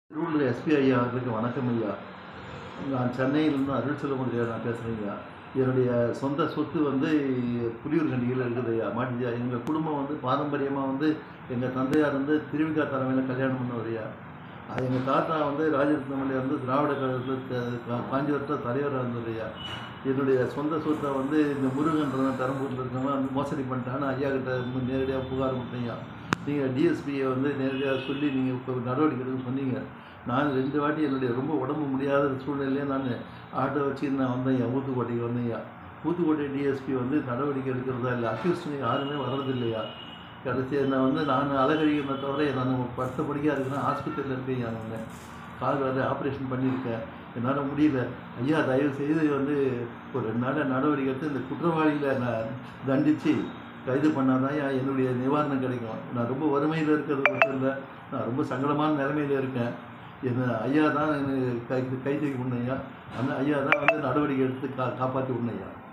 Tiruvallur SP ஐயா அவர்களுக்கு வணக்கம் ஐயா நான் சென்னையிலிருந்து அருள் செல்வமுடியா நான் பேசுகிறேன் ஐயா என்னுடைய சொந்த சொத்து வந்து புலியூர் கண்டிகையில் இருக்குது ஐயா மாட்டியா எங்கள் குடும்பம் வந்து பாரம்பரியமாக வந்து எங்கள் தந்தையார் வந்து திருவிக்கா தலைமையில் கல்யாணம் பண்ணவர் ஐயா அது எங்கள் தாத்தா வந்து ராஜரத்னமல்லி வந்து திராவிட கழகத்தில் காஞ்சிபுரத்தில் தலைவராக இருந்தது ஐயா என்னுடைய சொந்த சொத்தை வந்து இந்த முருகன்றவன் பெரம்பூரில் இருக்கவன் வந்து மோசடி பண்ணிட்டான்னு ஐயா கிட்ட வந்து நேரடியாக புகார் கொடுத்தீங்க நீங்கள் டிஎஸ்பியை வந்து நேரடியாக சொல்லி நீங்கள் இப்போ நடவடிக்கை எடுக்க சொன்னீங்க நான் ரெண்டு வாட்டி என்னுடைய ரொம்ப உடம்பு முடியாத சூழ்நிலையிலே நான் ஆட்டோ வச்சு நான் வந்தேன் என் ஊத்துக்கோட்டைக்கு வந்தேன்யா ஊத்துக்கோட்டை டிஎஸ்பி வந்து நடவடிக்கை எடுக்கிறதா இல்லை அக்யூஸ்டுங்க யாருமே வர்றது இல்லையா கடைசி நான் வந்து நான் அழகழிக்கிறத தவிர நான் படுத்த படிக்காக இருக்குன்னா ஆஸ்பத்திரியில் இருக்கேன் நான் கால் வேறு ஆப்ரேஷன் பண்ணியிருக்கேன் என்னால் முடியல ஐயா தயவு செய்து வந்து ஒரு ரெண்டு நாள் நடவடிக்கை எடுத்து இந்த குற்றவாளிகளை நான் தண்டித்து கைது பண்ணாதான் என்னுடைய நிவாரணம் கிடைக்கும் நான் ரொம்ப வறுமையில் இருக்கிறது மட்டும் இல்லை நான் ரொம்ப சங்கடமான நிலைமையில் இருக்கேன் என்ன ஐயா தான் எனக்கு கை கை தூக்கி விடணும் ஐயா அந்த ஐயா தான் வந்து நடவடிக்கை எடுத்து கா காப்பாற்றி விடணும் ஐயா